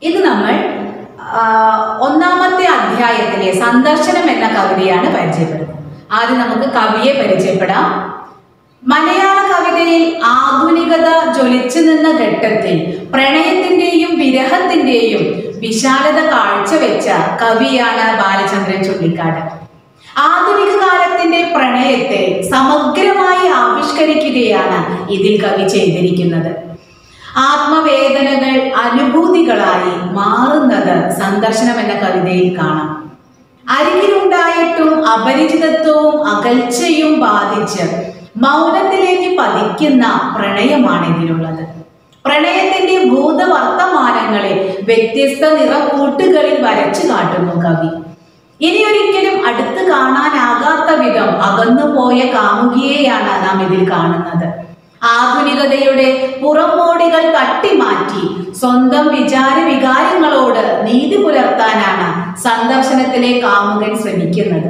ഇന്ന് നമ്മൾ ആ, ഒന്നാമത്തെ അധ്യായത്തിലെ സന്ദർശനം എന്ന കവിതയാണ് പരിചയപ്പെടുന്നത് ആദ്യം നമുക്ക് കവിയെ പരിചയപ്പെടാം മലയാള കവിതയിൽ ആധുനികത ജ്വലിച്ചു നിന്ന ഘട്ടത്തിൽ പ്രണയത്തിന്റെയും വിരഹത്തിന്റെയും വിശാലത കാഴ്ചവെച്ച കവിയാണ് ബാലചന്ദ്രൻ ചുള്ളിക്കാട് ആധുനിക കാലത്തിന്റെ പ്രണയത്തെ സമഗ്രമായി ആവിഷ്കരിക്കുകയാണ് ഇതിൽ കവി ചെയ്തിരിക്കുന്നത് ആത്മവേദനകൾ അനുഭൂതികളായി മാറുന്നത് സന്ദർശനം എന്ന കവിതയിൽ കാണാം അരികിലുണ്ടായിട്ടും അപരിചിതത്വവും അകൽച്ചയും ബാധിച്ച് മൗനത്തിലേക്ക് പതിക്കുന്ന പ്രണയമാണ് ഇതിലുള്ളത് പ്രണയത്തിന്റെ ഭൂതവർത്തമാനങ്ങളെ വ്യത്യസ്ത നിറക്കൂട്ടുകളിൽ വരച്ചു കാട്ടുന്നു കവി ഇനി ഒരിക്കലും അടുത്ത് കാണാനാകാത്ത വിധം അകന്നുപോയ കാമുകിയെയാണ് നാം ഇതിൽ കാണുന്നത് ആധുനികതയുടെ പുറമോടികൾ തട്ടിമാറ്റി സ്വന്തം വിചാര വികാരങ്ങളോട് നീതി പുലർത്താനാണ് സന്ദർശനത്തിലെ കാമുകൻ ശ്രമിക്കുന്നത്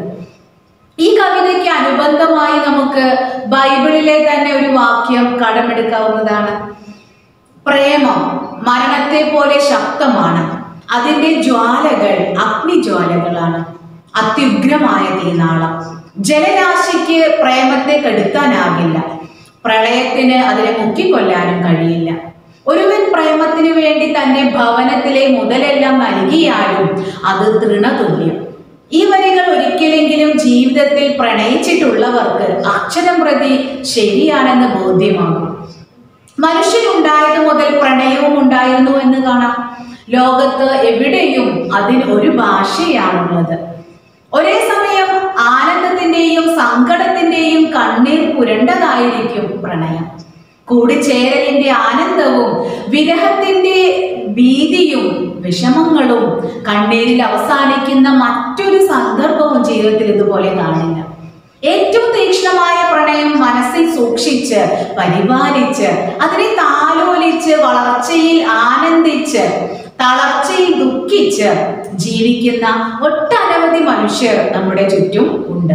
ഈ കവിതയ്ക്ക് അനുബന്ധമായി നമുക്ക് ബൈബിളിലെ തന്നെ ഒരു വാക്യം കടമെടുക്കാവുന്നതാണ് പ്രേമം മരണത്തെ പോലെ ശക്തമാണ് അതിന്റെ ജ്വാലകൾ അഗ്നിജ്വാലകളാണ് അത്യുഗ്രമായ തീനാളം ജലരാശിക്ക് പ്രേമത്തെ കെടുത്താനാകില്ല പ്രളയത്തിന് അതിനെ മുക്കിക്കൊല്ലാനും കഴിയില്ല ഒരുവൻ പ്രേമത്തിന് വേണ്ടി തന്റെ ഭവനത്തിലെ മുതലെല്ലാം നൽകിയാലും അത് തൃണതുല്യം ഈ വരികൾ ഒരിക്കലെങ്കിലും ജീവിതത്തിൽ പ്രണയിച്ചിട്ടുള്ളവർക്ക് അക്ഷരം പ്രതി ശരിയാണെന്ന് ബോധ്യമാകും മനുഷ്യനുണ്ടായത് മുതൽ പ്രണയവും ഉണ്ടായിരുന്നു എന്ന് കാണാം ലോകത്ത് എവിടെയും അതിന് ഒരു ഭാഷയാണുള്ളത് ഒരേ സമയം ആനന്ദത്തിന്റെയും സങ്കടത്തിന്റെയും കണ്ണീർ പുരണ്ടതായിരിക്കും പ്രണയം കൂടിച്ചേരലിന്റെ ആനന്ദവും വിരഹത്തിന്റെ ഭീതിയും വിഷമങ്ങളും കണ്ണീരിൽ അവസാനിക്കുന്ന മറ്റൊരു സന്ദർഭവും ജീവിതത്തിൽ ഇതുപോലെ കാണില്ല ഏറ്റവും തീക്ഷ്ണമായ പ്രണയം മനസ്സിൽ സൂക്ഷിച്ച് പരിപാലിച്ച് അതിനെ താലോലിച്ച് വളർച്ചയിൽ ആനന്ദിച്ച് തളർച്ചയിൽ ദുഃഖിച്ച് ജീവിക്കുന്ന ഒട്ടനവധി മനുഷ്യർ നമ്മുടെ ചുറ്റും ഉണ്ട്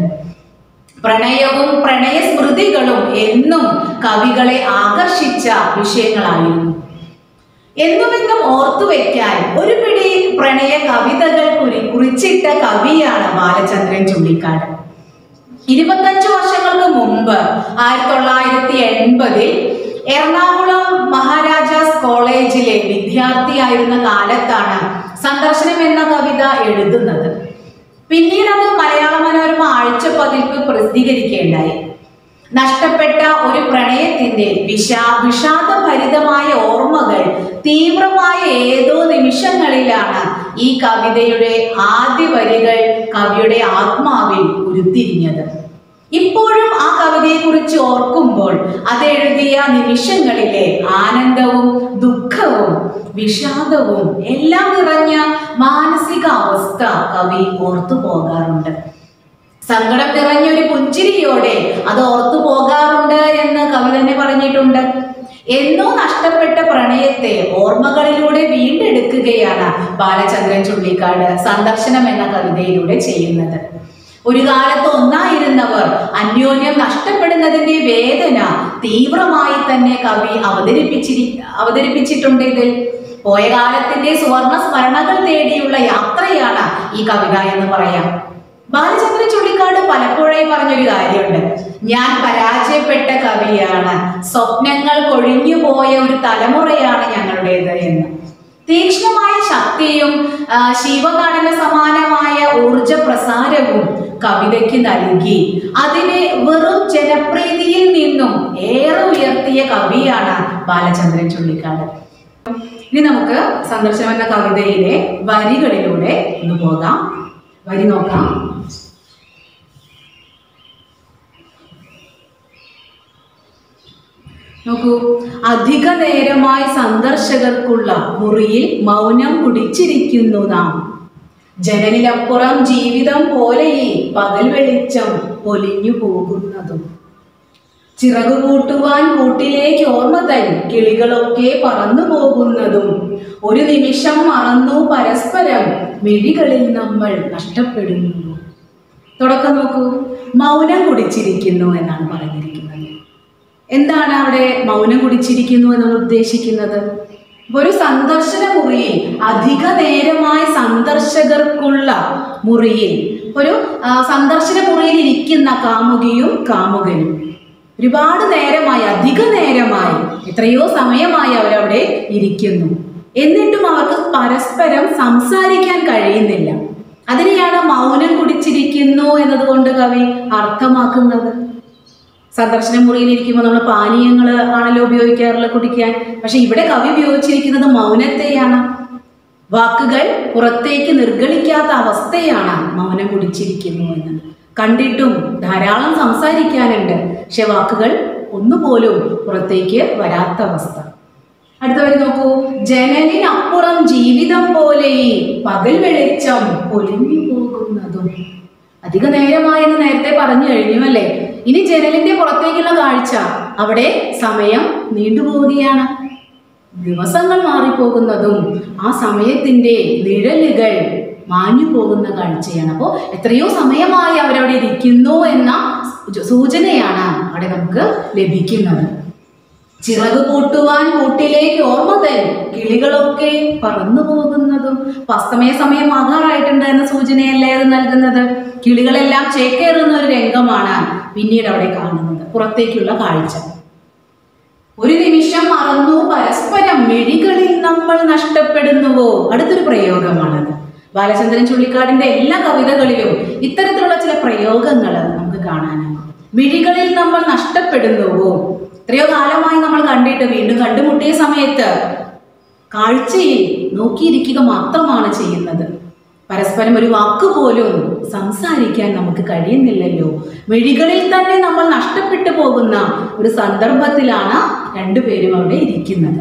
പ്രണയവും പ്രണയ സ്മൃതികളും എന്നും കവികളെ ആകർഷിച്ച വിഷയങ്ങളായിരുന്നു എന്നുമെന്നും ഓർത്തു വെക്കാൻ ഒരു പിടി പ്രണയ കവിതകൾ കുറി കുറിച്ചിട്ട കവിയാണ് ബാലചന്ദ്രൻ ചുള്ളിക്കാട് ഇരുപത്തഞ്ചു വർഷങ്ങൾക്ക് മുമ്പ് ആയിരത്തി തൊള്ളായിരത്തി എൺപതിൽ എറണാകുളം മഹാരാജാസ് കോളേജിലെ വിദ്യാർത്ഥിയായിരുന്ന കാലത്താണ് സന്ദർശനം എന്ന കവിത എഴുതുന്നത് പിന്നീട് അത് മലയാള മനോരമ ആഴ്ചപ്പതിപ്പ് പ്രസിദ്ധീകരിക്കുകയുണ്ടായി നഷ്ടപ്പെട്ട ഒരു പ്രണയത്തിന്റെ വിഷാ വിഷാദഭരിതമായ ഓർമ്മകൾ തീവ്രമായ ഏതോ നിമിഷങ്ങളിലാണ് ഈ കവിതയുടെ ആദ്യ വരികൾ കവിയുടെ ആത്മാവിൽ ഉരുത്തിരിഞ്ഞത് ഇപ്പോഴും ആ കവിതയെക്കുറിച്ച് ഓർക്കുമ്പോൾ അതെഴുതിയ നിമിഷങ്ങളിലെ ആനന്ദവും ദുഃഖവും വിഷാദവും എല്ലാം നിറഞ്ഞ മാനസിക അവസ്ഥ കവി ഓർത്തു പോകാറുണ്ട് സങ്കടം നിറഞ്ഞൊരു പുഞ്ചിരിയോടെ അത് ഓർത്തു പോകാറുണ്ട് എന്ന് കവി തന്നെ പറഞ്ഞിട്ടുണ്ട് എന്നോ നഷ്ടപ്പെട്ട പ്രണയത്തെ ഓർമ്മകളിലൂടെ വീണ്ടെടുക്കുകയാണ് ബാലചന്ദ്രൻ ചുള്ളിക്കാട് സന്ദർശനം എന്ന കവിതയിലൂടെ ചെയ്യുന്നത് ഒരു കാലത്ത് ഒന്നായിരുന്നവർ അന്യോന്യം നഷ്ടപ്പെടുന്നതിന്റെ വേദന തീവ്രമായി തന്നെ കവി അവതരിപ്പിച്ചിരി അവതരിപ്പിച്ചിട്ടുണ്ട് ഇതിൽ പോയ കാലത്തിന്റെ സുവർണ സ്മരണകൾ തേടിയുള്ള യാത്രയാണ് ഈ കവിത എന്ന് പറയാം ബാലചന്ദ്ര ചുള്ളിക്കാട് പലപ്പോഴായി പറഞ്ഞൊരു കാര്യമുണ്ട് ഞാൻ പരാജയപ്പെട്ട കവിയാണ് സ്വപ്നങ്ങൾ കൊഴിഞ്ഞു പോയ ഒരു തലമുറയാണ് ഞങ്ങളുടേത് എന്ന് തീക്ഷ്ണമായ ശക്തിയും ആ, ശിവനടന സമാനമായ ഊർജ പ്രസാരവും കവിതയ്ക്ക് നൽകി അതിനെ വെറും ജനപ്രീതിയിൽ നിന്നും ഏറെ ഉയർത്തിയ കവിയാണ് ബാലചന്ദ്രൻ ചുള്ളിക്കാട് ഇനി നമുക്ക് സന്ദർശനം എന്ന കവിതയിലെ വരികളിലൂടെ ഒന്ന് പോകാം വരി നോക്കാം നോക്കൂ അധിക നേരമായി സന്ദർശകർക്കുള്ള മുറിയിൽ മൗനം കുടിച്ചിരിക്കുന്നു നാം ജനലിലപ്പുറം ജീവിതം പോലെയേ പകൽ വെളിച്ചം പൊലിഞ്ഞു പോകുന്നതും ചിറകുകൂട്ടുവാൻ കൂട്ടിലേക്ക് ഓർമ്മ തൻ കിളികളൊക്കെ പറന്നു പോകുന്നതും ഒരു നിമിഷം മറന്നു പരസ്പരം മിഴികളിൽ നമ്മൾ നഷ്ടപ്പെടുന്നു തുടക്കം നോക്കൂ മൗനം കുടിച്ചിരിക്കുന്നു എന്നാണ് പറഞ്ഞിരിക്കുന്നത് എന്താണ് അവിടെ മൗനം കുടിച്ചിരിക്കുന്നു എന്ന് ഉദ്ദേശിക്കുന്നത് ഒരു സന്ദർശന മുറിയിൽ അധിക നേരമായി സന്ദർശകർക്കുള്ള മുറിയിൽ ഒരു ആ, സന്ദർശന മുറിയിൽ ഇരിക്കുന്ന കാമുകിയും കാമുകനും ഒരുപാട് നേരമായി അധിക നേരമായി എത്രയോ സമയമായി അവരവിടെ ഇരിക്കുന്നു എന്നിട്ടും അവർക്ക് പരസ്പരം സംസാരിക്കാൻ കഴിയുന്നില്ല അതിനെയാണ് മൗനം കുടിച്ചിരിക്കുന്നു എന്നതുകൊണ്ട് കവി അർത്ഥമാക്കുന്നത് സന്ദർശന മുറിയിൽ ഇരിക്കുമ്പോൾ നമ്മൾ പാനീയങ്ങൾ ആണല്ലോ ഉപയോഗിക്കാറുള്ളത് കുടിക്കാൻ പക്ഷെ ഇവിടെ കവി ഉപയോഗിച്ചിരിക്കുന്നത് മൗനത്തെയാണ് വാക്കുകൾ പുറത്തേക്ക് നിർഗളിക്കാത്ത അവസ്ഥയാണ് മൗനം കുടിച്ചിരിക്കുന്നു എന്നത് കണ്ടിട്ടും ധാരാളം സംസാരിക്കാനുണ്ട് പക്ഷെ വാക്കുകൾ ഒന്നുപോലും പുറത്തേക്ക് വരാത്ത അവസ്ഥ അടുത്ത വരി നോക്കൂ ജനലിനപ്പുറം ജീവിതം പോലെ ഈ പകൽ വെളിച്ചം ഒലിഞ്ഞു പോകുന്നതും അധിക നേരമായെന്ന് നേരത്തെ പറഞ്ഞു കഴിഞ്ഞു അല്ലേ ഇനി ജനലിന്റെ പുറത്തേക്കുള്ള കാഴ്ച അവിടെ സമയം നീണ്ടുപോവുകയാണ് ദിവസങ്ങൾ മാറിപ്പോകുന്നതും ആ സമയത്തിന്റെ നിഴലുകൾ മാഞ്ഞു പോകുന്ന കാഴ്ചയാണ് അപ്പോൾ എത്രയോ സമയമായി അവരവിടെ ഇരിക്കുന്നു എന്ന സൂചനയാണ് അവിടെ നമുക്ക് ലഭിക്കുന്നത് ചിറക് കൂട്ടുവാൻ കൂട്ടിലേക്ക് ഓർമ്മ തരും കിളികളൊക്കെ പറന്നു പോകുന്നതും അപ്പൊ അസ്തമയ സമയം ആകാറായിട്ടുണ്ട് എന്ന സൂചനയല്ലേ അത് നൽകുന്നത് കിളികളെല്ലാം ചേക്കേറുന്ന ഒരു രംഗമാണ് പിന്നീട് അവിടെ കാണുന്നത് പുറത്തേക്കുള്ള കാഴ്ച ഒരു നിമിഷം മറന്നു പരസ്പരം മിഴികളിൽ നമ്മൾ നഷ്ടപ്പെടുന്നുവോ അടുത്തൊരു പ്രയോഗമാണത് ബാലചന്ദ്രൻ ചുള്ളിക്കാടിന്റെ എല്ലാ കവിതകളിലും ഇത്തരത്തിലുള്ള ചില പ്രയോഗങ്ങൾ നമുക്ക് കാണാനാകും മിഴികളിൽ നമ്മൾ നഷ്ടപ്പെടുന്നുവോ എത്രയോ കാലമായി നമ്മൾ കണ്ടിട്ട് വീണ്ടും കണ്ടുമുട്ടിയ സമയത്ത് കാഴ്ചയിൽ നോക്കിയിരിക്കുക മാത്രമാണ് ചെയ്യുന്നത് പരസ്പരം ഒരു വാക്ക് പോലും സംസാരിക്കാൻ നമുക്ക് കഴിയുന്നില്ലല്ലോ മിഴികളിൽ തന്നെ നമ്മൾ നഷ്ടപ്പെട്ടു പോകുന്ന ഒരു സന്ദർഭത്തിലാണ് രണ്ടുപേരും അവിടെ ഇരിക്കുന്നത്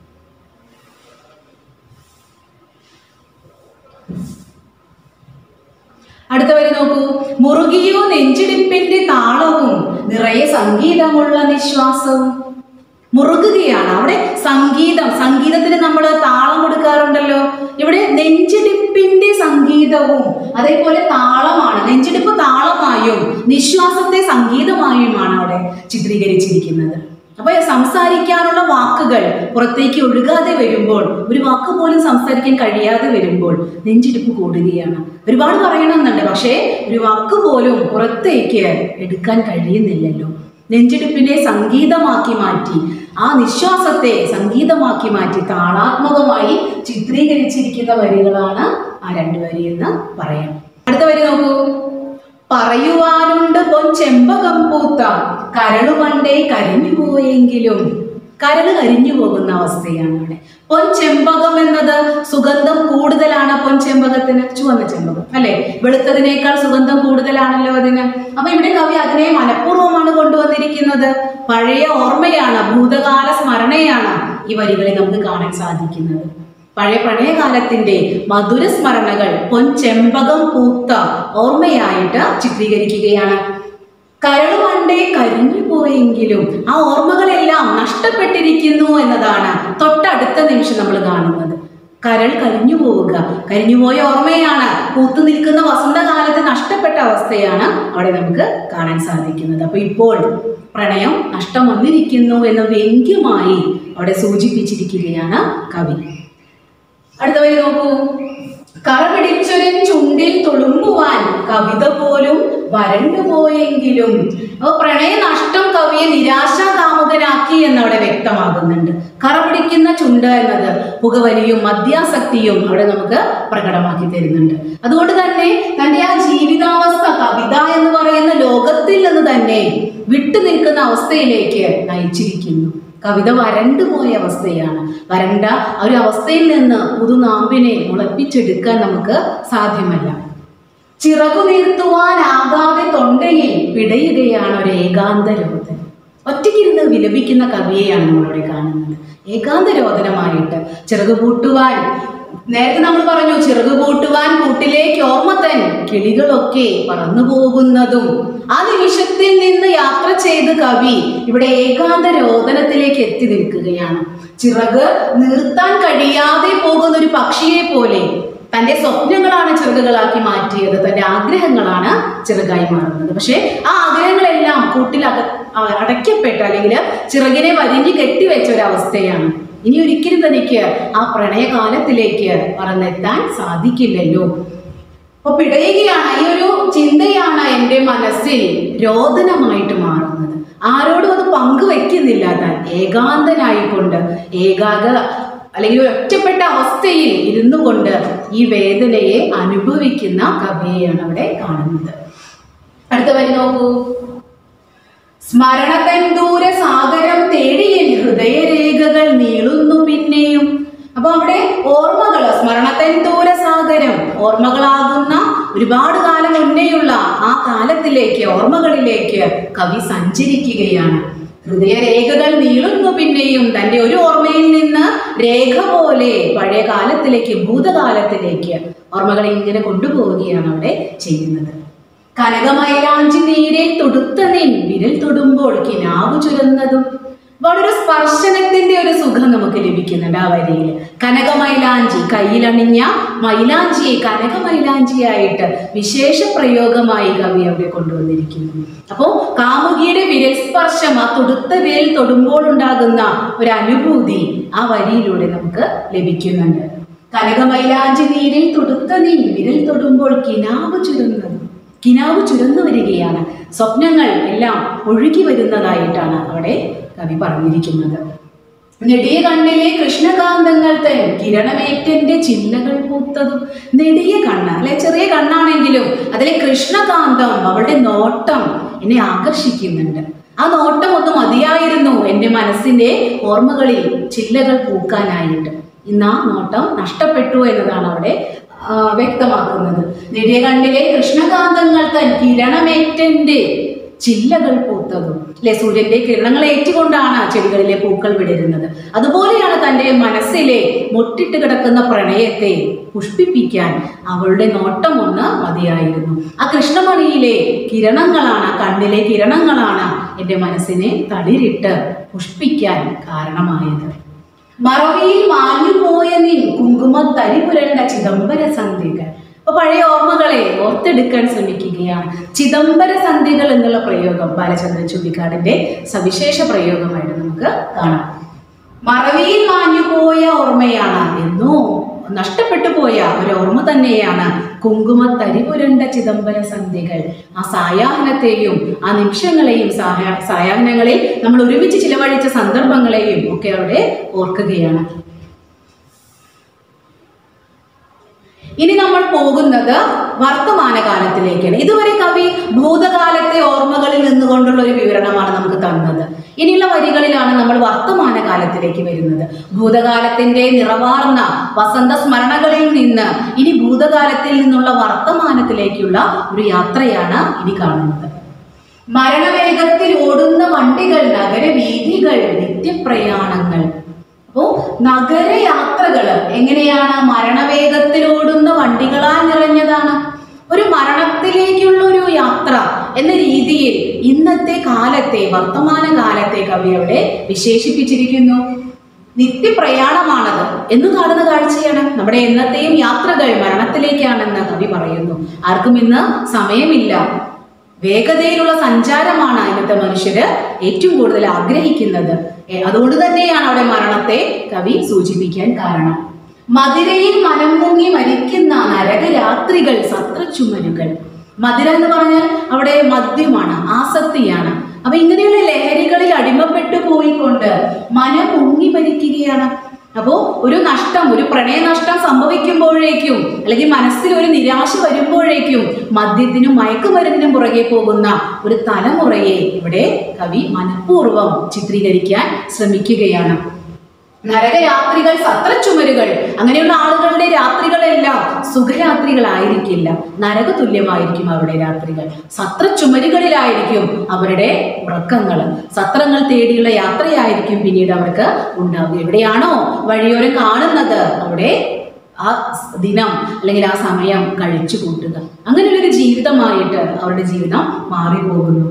അടുത്ത വരി നോക്കൂ മുറുകിയോ നെഞ്ചിടിപ്പിന്റെ താളവും നിറയെ സംഗീതമുള്ള നിശ്വാസവും മുറുകുകയാണ് അവിടെ സംഗീതം സംഗീതത്തിന് നമ്മൾ താളം കൊടുക്കാറുണ്ടല്ലോ ഇവിടെ നെഞ്ചിടിപ്പിന്റെ സംഗീതവും അതേപോലെ താളമാണ് നെഞ്ചിടിപ്പ് താളമായും നിശ്വാസത്തെ സംഗീതമായുമാണ് അവിടെ ചിത്രീകരിച്ചിരിക്കുന്നത് അപ്പൊ സംസാരിക്കാനുള്ള വാക്കുകൾ പുറത്തേക്ക് ഒഴുകാതെ വരുമ്പോൾ ഒരു വാക്ക് പോലും സംസാരിക്കാൻ കഴിയാതെ വരുമ്പോൾ നെഞ്ചിടിപ്പ് കൂടുകയാണ് ഒരുപാട് പറയണമെന്നുണ്ട് പക്ഷേ ഒരു വാക്ക് പോലും പുറത്തേക്ക് എടുക്കാൻ കഴിയുന്നില്ലല്ലോ നെഞ്ചിടിപ്പിനെ സംഗീതമാക്കി മാറ്റി ആ നിശ്വാസത്തെ സംഗീതമാക്കി മാറ്റി താളാത്മകമായി ചിത്രീകരിച്ചിരിക്കുന്ന വരികളാണ് ആ രണ്ട് വരി എന്ന് പറയാം അടുത്ത വരി നോക്കൂ പറയുവാനുണ്ട് പൊൻ ചെമ്പകം പൂത്ത കരളു പണ്ടേ കരിഞ്ഞു പോയെങ്കിലും കരള് കരിഞ്ഞു പോകുന്ന അവസ്ഥയാണ് അവിടെ പൊൻ ചെമ്പകം എന്നത് സുഗന്ധം കൂടുതലാണ് പൊൻ ചെമ്പകത്തിന് ചുവന്ന ചെമ്പകം അല്ലെ വെളുത്തതിനേക്കാൾ സുഗന്ധം കൂടുതലാണല്ലോ അതിന് അപ്പൊ ഇവിടെ കവി അതിനെ മനഃപൂർവ്വമാണ് കൊണ്ടുവന്നിരിക്കുന്നത് പഴയ ഓർമ്മയാണ് ഭൂതകാല സ്മരണയാണ് ഈ വരികളിൽ നമുക്ക് കാണാൻ സാധിക്കുന്നത് പഴയ പ്രണയകാലത്തിന്റെ മധുര സ്മരണകൾ പൊൻ ചെമ്പകം പൂത്ത ഓർമ്മയായിട്ട് ചിത്രീകരിക്കുകയാണ് കരള് പണ്ടേ കരിഞ്ഞു പോയെങ്കിലും ആ ഓർമ്മകളെല്ലാം നഷ്ടപ്പെട്ടിരിക്കുന്നു എന്നതാണ് തൊട്ടടുത്ത നിമിഷം നമ്മൾ കാണുന്നത് കരൾ കരിഞ്ഞു പോവുക കരിഞ്ഞുപോയ ഓർമ്മയാണ് പൂത്തു നിൽക്കുന്ന വസന്തകാലത്ത് നഷ്ടപ്പെട്ട അവസ്ഥയാണ് അവിടെ നമുക്ക് കാണാൻ സാധിക്കുന്നത് അപ്പൊ ഇപ്പോൾ പ്രണയം നഷ്ടം വന്നിരിക്കുന്നു എന്ന വ്യംഗ്യമായി അവിടെ സൂചിപ്പിച്ചിരിക്കുകയാണ് കവി അടുത്ത വരി നോക്കൂ കറ പിടിച്ചൊരു ചുണ്ടിൽ തുളുമ്പുവാൻ കവിത പോലും വരണ്ടു പോയെങ്കിലും അപ്പൊ പ്രണയ നഷ്ടം കവിയെ നിരാശാകാമുകനാക്കി എന്നവിടെ വ്യക്തമാകുന്നുണ്ട് കറ പിടിക്കുന്ന ചുണ്ട് എന്നത് പുകവലിയും മദ്യാസക്തിയും അവിടെ നമുക്ക് പ്രകടമാക്കി തരുന്നുണ്ട് അതുകൊണ്ട് തന്നെ തന്റെ ആ ജീവിതാവസ്ഥ കവിത എന്ന് പറയുന്ന ലോകത്തിൽ നിന്ന് തന്നെ വിട്ടു നിൽക്കുന്ന അവസ്ഥയിലേക്ക് നയിച്ചിരിക്കുന്നു കവിത വരണ്ടു പോയ അവസ്ഥയാണ് വരണ്ട ആ ഒരു അവസ്ഥയിൽ നിന്ന് പുതുനാമ്പിനെ മുളപ്പിച്ചെടുക്കാൻ നമുക്ക് സാധ്യമല്ല ചിറകു നീർത്തുവാനാകാതെ തൊണ്ടയിൽ പിടയുകയാണ് ഒരു ഏകാന്ത രോദനം ഒറ്റയ്ക്കിരുന്ന് വിലപിക്കുന്ന കവിയെയാണ് നമ്മളിവിടെ കാണുന്നത് ഏകാന്ത രോദനമായിട്ട് ചിറകു പൂട്ടുവാൻ നേരത്തെ നമ്മൾ പറഞ്ഞു ചിറകു പൂട്ടുവാൻ കൂട്ടിലേക്ക് ഓർമ്മ തൻ കിളികളൊക്കെ പറന്നു പോകുന്നതും ആ നിമിഷത്തിൽ നിന്ന് യാത്ര ചെയ്ത് കവി ഇവിടെ ഏകാന്ത രോദനത്തിലേക്ക് എത്തി നിൽക്കുകയാണ് ചിറക് നിർത്താൻ കഴിയാതെ പോകുന്ന ഒരു പക്ഷിയെ പോലെ തന്റെ സ്വപ്നങ്ങളാണ് ചിറകുകളാക്കി മാറ്റിയത് തന്റെ ആഗ്രഹങ്ങളാണ് ചിറകായി മാറുന്നത് പക്ഷേ ആ ആഗ്രഹങ്ങളെല്ലാം കൂട്ടിൽ അക അ- അടയ്ക്കപ്പെട്ട അല്ലെങ്കിൽ ചിറകിനെ വരിഞ്ഞ് കെട്ടിവെച്ച ഒരു അവസ്ഥയാണ് ഇനി ഒരിക്കലും തനിക്ക് ആ പ്രണയകാലത്തിലേക്ക് പറന്നെത്താൻ സാധിക്കില്ലല്ലോ അപ്പൊ പിടയുകയാണ് ഈ ഒരു ചിന്തയാണ് എൻ്റെ മനസ്സിൽ രോദനമായിട്ട് മാറുന്നത് ആരോടും അത് പങ്കുവെക്കുന്നില്ല താൻ ഏകാന്തനായിക്കൊണ്ട് ഏകാക അല്ലെങ്കിൽ ഒരു ഒറ്റപ്പെട്ട അവസ്ഥയിൽ ഇരുന്നു കൊണ്ട് ഈ വേദനയെ അനുഭവിക്കുന്ന കവിയെയാണ് അവിടെ കാണുന്നത് അടുത്ത വരി നോക്കൂ സ്മരണതൻ ദൂര സാഗരം തേടിയൻ ഹൃദയരേഖകൾ നീളുന്നു പിന്നെയും അപ്പൊ അവിടെ ഓർമ്മകൾ സ്മരണത്തൻ ദൂര സാഗരം ഓർമ്മകളാകുന്ന ഒരുപാട് കാലം മുന്നേയുള്ള ആ കാലത്തിലേക്ക് ഓർമ്മകളിലേക്ക് കവി സഞ്ചരിക്കുകയാണ് ഹൃദയരേഖകൾ നീളുന്നു പിന്നെയും തന്റെ ഒരു ഓർമ്മയിൽ നിന്ന് രേഖ പോലെ പഴയ കാലത്തിലേക്ക് ഭൂതകാലത്തിലേക്ക് ഓർമ്മകളെ ഇങ്ങനെ കൊണ്ടുപോവുകയാണ് അവിടെ ചെയ്യുന്നത് കനകമൈലാഞ്ചി നീരെ തൊടുത്ത നിൻ വിരൽ തൊടുമ്പോൾ കിനാവ് ചുരന്നതും വളരെ സ്പർശനത്തിന്റെ ഒരു സുഖം നമുക്ക് ലഭിക്കുന്നുണ്ട് ആ വരിയിൽ കനകമൈലാഞ്ചി കയ്യിലണിഞ്ഞ മൈലാഞ്ചിയെ കനകമൈലാഞ്ചിയായിട്ട് വിശേഷ പ്രയോഗമായി കവി അവിടെ കൊണ്ടുവന്നിരിക്കുന്നു അപ്പോൾ കാമുകിയുടെ വിരൽ സ്പർശം ആ തൊടുത്ത വിരൽ തൊടുമ്പോൾ ഉണ്ടാകുന്ന ഒരു അനുഭൂതി ആ വരിയിലൂടെ നമുക്ക് ലഭിക്കുന്നുണ്ട് കനകമൈലാഞ്ചി നീരിൽ തൊടുത്ത നീ വിരൽ തൊടുമ്പോൾ കിനാവ് ചുരുന്നത് കിനാവ് ചുരന്നു വരികയാണ് സ്വപ്നങ്ങൾ എല്ലാം ഒഴുകി വരുന്നതായിട്ടാണ് അവിടെ കവി പറഞ്ഞിരിക്കുന്നത് നെടിയ കണ്ണിലെ കൃഷ്ണകാന്തങ്ങൾ തൻ കിരണമേറ്റന്റെ ചില്ലകൾ പൂത്തതും നെടിയ കണ്ണ് അല്ലെ ചെറിയ കണ്ണാണെങ്കിലും അതിലെ കൃഷ്ണകാന്തം അവളുടെ നോട്ടം എന്നെ ആകർഷിക്കുന്നുണ്ട് ആ നോട്ടം ഒന്ന് മതിയായിരുന്നു എൻ്റെ മനസ്സിൻ്റെ ഓർമ്മകളിൽ ചില്ലകൾ പൂക്കാനായിട്ട് ഇന്ന് ആ നോട്ടം നഷ്ടപ്പെട്ടു എന്നതാണ് അവിടെ ആ, വ്യക്തമാക്കുന്നത് നെടിയ കണ്ണിലെ കൃഷ്ണകാന്തങ്ങൾ തൻ കിരണമേറ്റന്റെ ചില്ലകൾ പൂത്തതും അല്ലെ സൂര്യന്റെ കിരണങ്ങൾ ഏറ്റുകൊണ്ടാണ് ചെടികളിലെ പൂക്കൾ വിടരുന്നത് അതുപോലെയാണ് തൻ്റെ മനസ്സിലെ മുട്ടിട്ട് കിടക്കുന്ന പ്രണയത്തെ പുഷ്പിപ്പിക്കാൻ അവളുടെ നോട്ടം ഒന്ന് മതിയായിരുന്നു ആ കൃഷ്ണമണിയിലെ കിരണങ്ങളാണ് കണ്ണിലെ കിരണങ്ങളാണ് എൻ്റെ മനസ്സിനെ തളിരിട്ട് പുഷ്പിക്കാൻ കാരണമായത് മറവിയിൽ മാഞ്ഞുപോയ നിൻ കുങ്കുമത്തരി പുരണ്ട ചിദംബര സന്ധികൾ അപ്പൊ പഴയ ഓർമ്മകളെ ഓർത്തെടുക്കാൻ ശ്രമിക്കുകയാണ് ചിദംബര സന്ധികൾ എന്നുള്ള പ്രയോഗം ബാലചന്ദ്രൻ ചുള്ളിക്കാടിന്റെ സവിശേഷ പ്രയോഗമായിട്ട് നമുക്ക് കാണാം മറവിയിൽ മാഞ്ഞുപോയ ഓർമ്മയാണ് എന്നോ നഷ്ടപ്പെട്ടു പോയ ഒരു ഓർമ്മ തന്നെയാണ് കുങ്കുമത്തരി പുരണ്ട ചിദംബര സന്ധികൾ ആ സായാഹ്നത്തെയും ആ നിമിഷങ്ങളെയും സായാ സായാഹ്നങ്ങളിൽ നമ്മൾ ഒരുമിച്ച് ചിലവഴിച്ച സന്ദർഭങ്ങളെയും ഒക്കെ അവിടെ ഓർക്കുകയാണ് ഇനി നമ്മൾ പോകുന്നത് വർത്തമാനകാലത്തിലേക്കാണ് ഇതുവരെ കവി ഭൂതകാലത്തെ ഓർമ്മകളിൽ നിന്നുകൊണ്ടുള്ള ഒരു വിവരണമാണ് നമുക്ക് തന്നത് ഇനിയുള്ള വരികളിലാണ് നമ്മൾ വർത്തമാനകാലത്തിലേക്ക് വരുന്നത് ഭൂതകാലത്തിന്റെ നിറവാർന്ന വസന്ത സ്മരണകളിൽ നിന്ന് ഇനി ഭൂതകാലത്തിൽ നിന്നുള്ള വർത്തമാനത്തിലേക്കുള്ള ഒരു യാത്രയാണ് ഇനി കാണുന്നത് മരണവേഗത്തിൽ ഓടുന്ന വണ്ടികൾ നഗരവീഥികൾ നിത്യപ്രയാണങ്ങൾ അപ്പോ നഗരയാത്രകൾ എങ്ങനെയാണ് മരണവേഗത്തിൽ ഓടുന്ന വണ്ടികളാൽ നിറഞ്ഞതാണ് ഒരു മരണത്തിലേക്കുള്ള ഒരു യാത്ര എന്ന രീതിയിൽ ഇന്നത്തെ കാലത്തെ വർത്തമാന കാലത്തെ കവി അവിടെ വിശേഷിപ്പിച്ചിരിക്കുന്നു നിത്യപ്രയാണമാണത് എന്ന് കാണുന്ന കാഴ്ചയാണ് നമ്മുടെ എന്നത്തെയും യാത്രകൾ മരണത്തിലേക്കാണെന്ന് കവി പറയുന്നു ആർക്കും ഇന്ന് സമയമില്ല വേഗതയിലുള്ള സഞ്ചാരമാണ് ഇന്നത്തെ മനുഷ്യര് ഏറ്റവും കൂടുതൽ ആഗ്രഹിക്കുന്നത് ഏ, അതുകൊണ്ട് തന്നെയാണ് അവിടെ മരണത്തെ കവി സൂചിപ്പിക്കാൻ കാരണം മതിരയിൽ മനം മുങ്ങി മരിക്കുന്ന നരകരാത്രികൾ സത്രച്ചുമരുകൾ മതിര എന്ന് പറഞ്ഞാൽ അവിടെ മദ്യമാണ് ആസക്തിയാണ് അപ്പൊ ഇങ്ങനെയുള്ള ലഹരികളിൽ അടിമപ്പെട്ടു പോയിക്കൊണ്ട് മനം മുങ്ങി മരിക്കുകയാണ് അപ്പോൾ ഒരു നഷ്ടം ഒരു പ്രണയനഷ്ടം സംഭവിക്കുമ്പോഴേക്കും അല്ലെങ്കിൽ മനസ്സിൽ ഒരു നിരാശ വരുമ്പോഴേക്കും മദ്യത്തിനും മയക്കുമരുന്നിനും പുറകെ പോകുന്ന ഒരു തലമുറയെ ഇവിടെ കവി മനഃപൂർവ്വം ചിത്രീകരിക്കാൻ ശ്രമിക്കുകയാണ് നരകയാത്രികൾ സത്രച്ചുമരുകൾ അങ്ങനെയുള്ള ആളുകളുടെ രാത്രികളെല്ലാം സുഖരാത്രികളായിരിക്കില്ല നരക തുല്യമായിരിക്കും അവരുടെ രാത്രികൾ സത്രച്ചുമരുകളിലായിരിക്കും അവരുടെ ഉറക്കങ്ങൾ സത്രങ്ങൾ തേടിയുള്ള യാത്രയായിരിക്കും പിന്നീട് അവർക്ക് ഉണ്ടാവുക എവിടെയാണോ വഴിയോരം കാണുന്നത് അവിടെ ആ ദിനം അല്ലെങ്കിൽ ആ സമയം കഴിച്ചു കൂട്ടുക അങ്ങനെയുള്ളൊരു ജീവിതമായിട്ട് അവരുടെ ജീവിതം മാറിപ്പോകുന്നു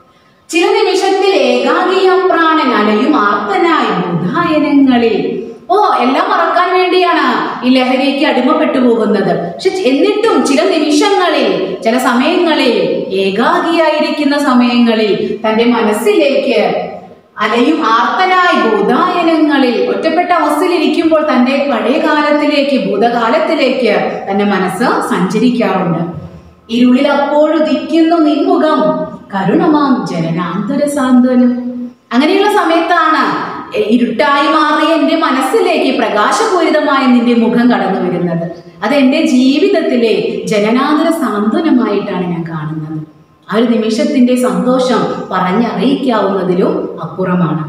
ചില നിമിഷത്തിൽ ഏകാഗിയ പ്രാണൻ അലയും ആർത്തനായി ബുധായനങ്ങളിൽ ഓ എല്ലാം മറക്കാൻ വേണ്ടിയാണ് ഈ ലഹരിക്ക് അടിമപ്പെട്ടു പോകുന്നത് പക്ഷെ എന്നിട്ടും ചില നിമിഷങ്ങളിൽ ചില സമയങ്ങളിൽ ഏകാഗിയായിരിക്കുന്ന സമയങ്ങളിൽ തൻ്റെ മനസ്സിലേക്ക് അലയും ആർത്തനായി ഭൂതായനങ്ങളിൽ ഒറ്റപ്പെട്ട അവസ്ഥയിലിരിക്കുമ്പോൾ തന്റെ പഴയ കാലത്തിലേക്ക് ഭൂതകാലത്തിലേക്ക് തന്റെ മനസ്സ് സഞ്ചരിക്കാറുണ്ട് ഇരുളിൽ അപ്പോഴുദിക്കുന്നു നിൻമുഖം കരുണമാം ജനനാന്തര സാന്ത്വനം അങ്ങനെയുള്ള സമയത്താണ് എ- ഇരുട്ടായി മാറിയ എൻ്റെ മനസ്സിലേക്ക് പ്രകാശപൂരിതമായ നിന്റെ മുഖം കടന്നു വരുന്നത് അത് എൻ്റെ ജീവിതത്തിലെ ജനനാന്തര സാന്ത്വനമായിട്ടാണ് ഞാൻ കാണുന്നത് ആ ഒരു നിമിഷത്തിന്റെ സന്തോഷം പറഞ്ഞറിയിക്കാവുന്നതിലും അപ്പുറമാണ്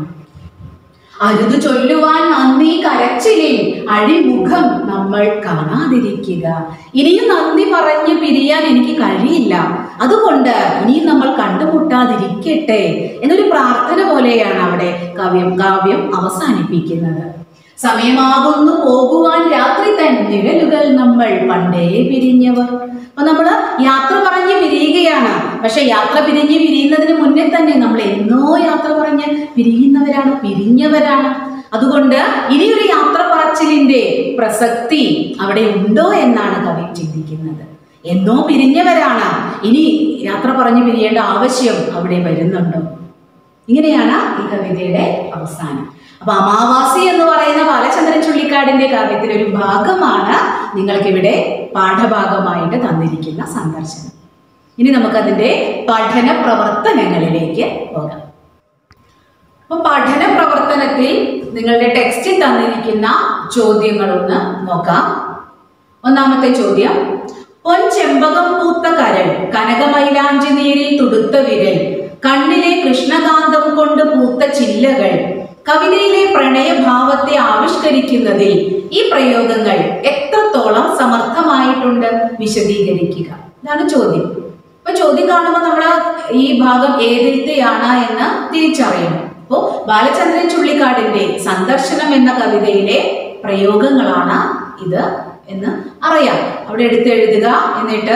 അരുത് ചൊല്ലുവാൻ നന്ദി കരച്ചിലിൽ അഴിമുഖം നമ്മൾ കാണാതിരിക്കുക ഇനിയും നന്ദി പറഞ്ഞ് പിരിയാൻ എനിക്ക് കഴിയില്ല അതുകൊണ്ട് ഇനിയും നമ്മൾ കണ്ടുമുട്ടാതിരിക്കട്ടെ എന്നൊരു പ്രാർത്ഥന പോലെയാണ് അവിടെ കാവ്യം കാവ്യം അവസാനിപ്പിക്കുന്നത് സമയമാകുന്നു പോകുവാൻ രാത്രി തൻ നിഴലുകൾ നമ്മൾ പണ്ടേ പിരിഞ്ഞവർ അപ്പൊ നമ്മൾ യാത്ര പറഞ്ഞ് പിരിയുകയാണ് പക്ഷെ യാത്ര പിരിഞ്ഞ് പിരിയുന്നതിന് മുന്നേ തന്നെ നമ്മൾ എന്നോ യാത്ര പറഞ്ഞ് പിരിയുന്നവരാണ് പിരിഞ്ഞവരാണ് അതുകൊണ്ട് ഇനിയൊരു യാത്ര പറച്ചിലിന്റെ പ്രസക്തി അവിടെ ഉണ്ടോ എന്നാണ് കവി ചിന്തിക്കുന്നത് എന്നോ പിരിഞ്ഞവരാണ് ഇനി യാത്ര പറഞ്ഞു പിരിയേണ്ട ആവശ്യം അവിടെ വരുന്നുണ്ടോ ഇങ്ങനെയാണ് ഈ കവിതയുടെ അവസാനം അപ്പൊ അമാവാസി എന്ന് പറയുന്ന ബാലചന്ദ്രൻ ചുള്ളിക്കാടിന്റെ കാവ്യത്തിലെ ഒരു ഭാഗമാണ് നിങ്ങൾക്കിവിടെ പാഠഭാഗമായിട്ട് തന്നിരിക്കുന്ന സന്ദർശനം ഇനി നമുക്കതിന്റെ പഠന പ്രവർത്തനങ്ങളിലേക്ക് പോകാം അപ്പൊ പഠന പ്രവർത്തനത്തിൽ നിങ്ങളുടെ ടെക്സ്റ്റിൽ തന്നിരിക്കുന്ന ചോദ്യങ്ങളൊന്ന് നോക്കാം ഒന്നാമത്തെ ചോദ്യം പൊൻ ചെമ്പകം പൂത്ത കരൾ കനകമൈലാഞ്ചി നീരിൽ തുടുത്ത വിരൽ കണ്ണിലെ കൃഷ്ണകാന്തം കൊണ്ട് പൂത്ത ചില്ലകൾ കവിതയിലെ പ്രണയഭാവത്തെ ആവിഷ്കരിക്കുന്നതിൽ ഈ പ്രയോഗങ്ങൾ എത്രത്തോളം സമർത്ഥമായിട്ടുണ്ട് വിശദീകരിക്കുക ഇതാണ് ചോദ്യം അപ്പൊ ചോദ്യം കാണുമ്പോൾ നമ്മൾ ഈ ഭാഗം ഏതിലത്തെയാണ് എന്ന് തിരിച്ചറിയണം അപ്പോ ബാലചന്ദ്രൻ ചുള്ളിക്കാടിന്റെ സന്ദർശനം എന്ന കവിതയിലെ പ്രയോഗങ്ങളാണ് ഇത് എന്ന് അറിയാം അവിടെ എടുത്തെഴുതുക എന്നിട്ട്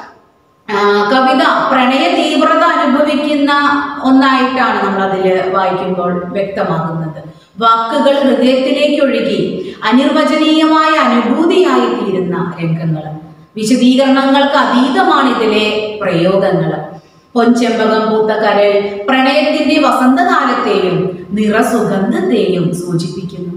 ആ, കവിത പ്രണയ തീവ്രത അനുഭവിക്കുന്ന ഒന്നായിട്ടാണ് നമ്മൾ അതിൽ വായിക്കുമ്പോൾ വ്യക്തമാകുന്നത് വാക്കുകൾ ഹൃദയത്തിലേക്ക് ഒഴുകി അനിർവചനീയമായ അനുഭൂതിയായി തീരുന്ന രംഗങ്ങൾ വിശദീകരണങ്ങൾക്ക് അതീതമാണ് ഇതിലെ പ്രയോഗങ്ങൾ പൊൻചെമ്പകം പൂത്ത കരൾ പ്രണയത്തിന്റെ വസന്തകാലത്തെയും നിറസുഗന്ധത്തെയും സൂചിപ്പിക്കുന്നു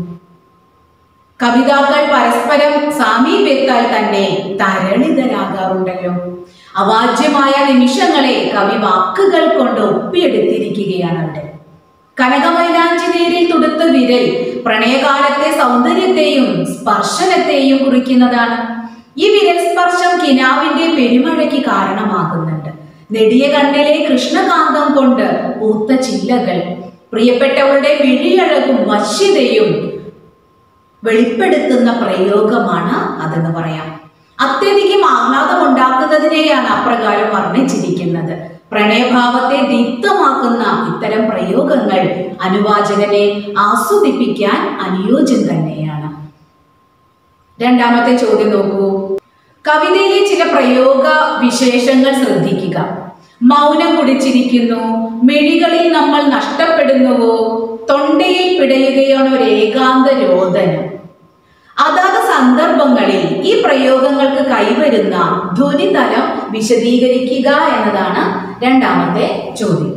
കവിതാക്കൾ പരസ്പരം സാമീപ്യത്താൽ തന്നെ തരളിതരാകാറുണ്ടല്ലോ അവാച്യമായ നിമിഷങ്ങളെ കവി വാക്കുകൾ കൊണ്ട് ഒപ്പിയെടുത്തിരിക്കുകയാണ് അവിടെ കനകമൈലാഞ്ചി നീരിൽ തുടുത്ത വിരൽ പ്രണയകാലത്തെ സൗന്ദര്യത്തെയും സ്പർശനത്തെയും കുറിക്കുന്നതാണ് ഈ വിരൽ സ്പർശം കിനാവിന്റെ പെരുമഴയ്ക്ക് കാരണമാകുന്നുണ്ട് നെടിയ കണ്ണിലെ കൃഷ്ണകാന്തം കൊണ്ട് പൂത്ത ചില്ലകൾ പ്രിയപ്പെട്ടവരുടെ വിഴിയഴകും വശ്യതയും വെളിപ്പെടുത്തുന്ന പ്രയോഗമാണ് അതെന്ന് പറയാം അത്യധികം ആഹ്ലാദം ഉണ്ടാക്കുന്നതിനെയാണ് അപ്രകാരം വർണ്ണിച്ചിരിക്കുന്നത് പ്രണയഭാവത്തെ ദീപ്തമാക്കുന്ന ഇത്തരം പ്രയോഗങ്ങൾ അനുവാചകനെ ആസ്വദിപ്പിക്കാൻ അനുയോജ്യം തന്നെയാണ് രണ്ടാമത്തെ ചോദ്യം നോക്കൂ കവിതയിലെ ചില പ്രയോഗ വിശേഷങ്ങൾ ശ്രദ്ധിക്കുക മൗനം കുടിച്ചിരിക്കുന്നു മിഴികളിൽ നമ്മൾ നഷ്ടപ്പെടുന്നുവോ തൊണ്ടയിൽ പിടയുകയാണ് ഒരു ഏകാന്ത രോദനം അതാത് സന്ദർഭങ്ങളിൽ ഈ പ്രയോഗങ്ങൾക്ക് കൈവരുന്ന ധ്വനിതലം വിശദീകരിക്കുക എന്നതാണ് രണ്ടാമത്തെ ചോദ്യം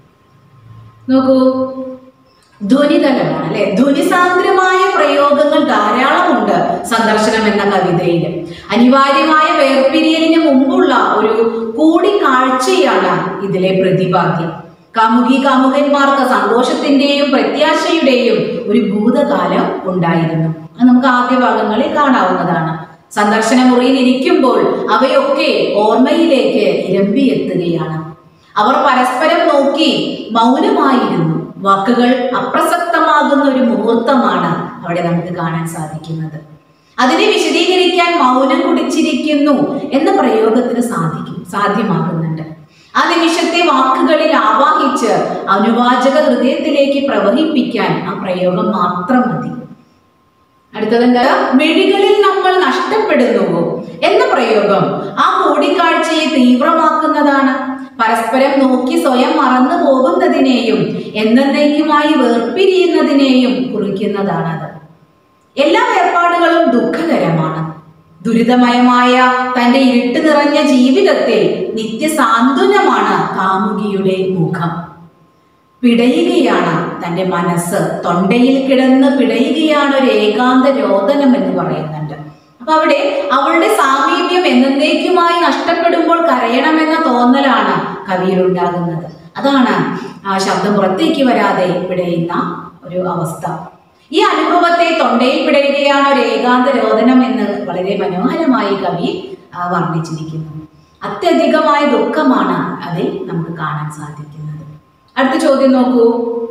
നോക്കൂ ധ്വനിതലമാണ് അല്ലെ ധ്വനിസാന്ദ്രമായ പ്രയോഗങ്ങൾ ധാരാളമുണ്ട് സന്ദർശനം എന്ന കവിതയിൽ അനിവാര്യമായ വേർപിരിയലിന് മുമ്പുള്ള ഒരു കൂടിക്കാഴ്ചയാണ് ഇതിലെ പ്രതിപാദ്യം കാമുകി കാമുകന്മാർക്ക് സന്തോഷത്തിന്റെയും പ്രത്യാശയുടെയും ഒരു ഭൂതകാലം ഉണ്ടായിരുന്നു അത് നമുക്ക് ആദ്യ ഭാഗങ്ങളിൽ കാണാവുന്നതാണ് സന്ദർശന മുറിയിൽ ഇരിക്കുമ്പോൾ അവയൊക്കെ ഓർമ്മയിലേക്ക് ഇരമ്പിയെത്തുകയാണ് അവർ പരസ്പരം നോക്കി മൗനമായിരുന്നു വാക്കുകൾ അപ്രസക്തമാകുന്ന ഒരു മുഹൂർത്തമാണ് അവിടെ നമുക്ക് കാണാൻ സാധിക്കുന്നത് അതിനെ വിശദീകരിക്കാൻ മൗനം കുടിച്ചിരിക്കുന്നു എന്ന പ്രയോഗത്തിന് സാധിക്കും സാധ്യമാകുന്നുണ്ട് ആ നിമിഷത്തെ വാക്കുകളിൽ ആവാഹിച്ച് അനുവാചക ഹൃദയത്തിലേക്ക് പ്രവഹിപ്പിക്കാൻ ആ പ്രയോഗം മാത്രം മതി അടുത്തതെന്താ മിഴികളിൽ നമ്മൾ നഷ്ടപ്പെടുന്നുവോ എന്ന പ്രയോഗം ആ കൂടിക്കാഴ്ചയെ തീവ്രമാക്കുന്നതാണ് പരസ്പരം നോക്കി സ്വയം മറന്നു പോകുന്നതിനെയും എന്നേക്കുമായി വേർപിരിയുന്നതിനെയും കുറിക്കുന്നതാണത് എല്ലാ വേർപാടുകളും ദുഃഖകരമാണ് ദുരിതമയമായ തന്റെ ഇരുട്ട് നിറഞ്ഞ ജീവിതത്തിൽ നിത്യസാന്ത്വനമാണ് കാമുകിയുടെ മുഖം പിടയുകയാണ് തൻ്റെ മനസ്സ് തൊണ്ടയിൽ കിടന്ന് പിടയുകയാണ് ഒരു ഏകാന്ത രോദനം എന്ന് പറയുന്നുണ്ട് അപ്പൊ അവിടെ അവളുടെ സാമീപ്യം എന്നേക്കുമായി നഷ്ടപ്പെടുമ്പോൾ കരയണമെന്ന തോന്നലാണ് കവിയിൽ ഉണ്ടാകുന്നത് അതാണ് ആ ശബ്ദം പുറത്തേക്ക് വരാതെ പിടയുന്ന ഒരു അവസ്ഥ ഈ അനുഭവത്തെ തൊണ്ടയിൽ പിടയുകയാണ് ഒരു ഏകാന്ത രോദനം എന്ന് വളരെ മനോഹരമായി കവി ആ, വർണ്ണിച്ചിരിക്കുന്നു അത്യധികമായ ദുഃഖമാണ് അതിൽ നമുക്ക് കാണാൻ സാധിക്കുന്നത് അടുത്ത ചോദ്യം നോക്കൂ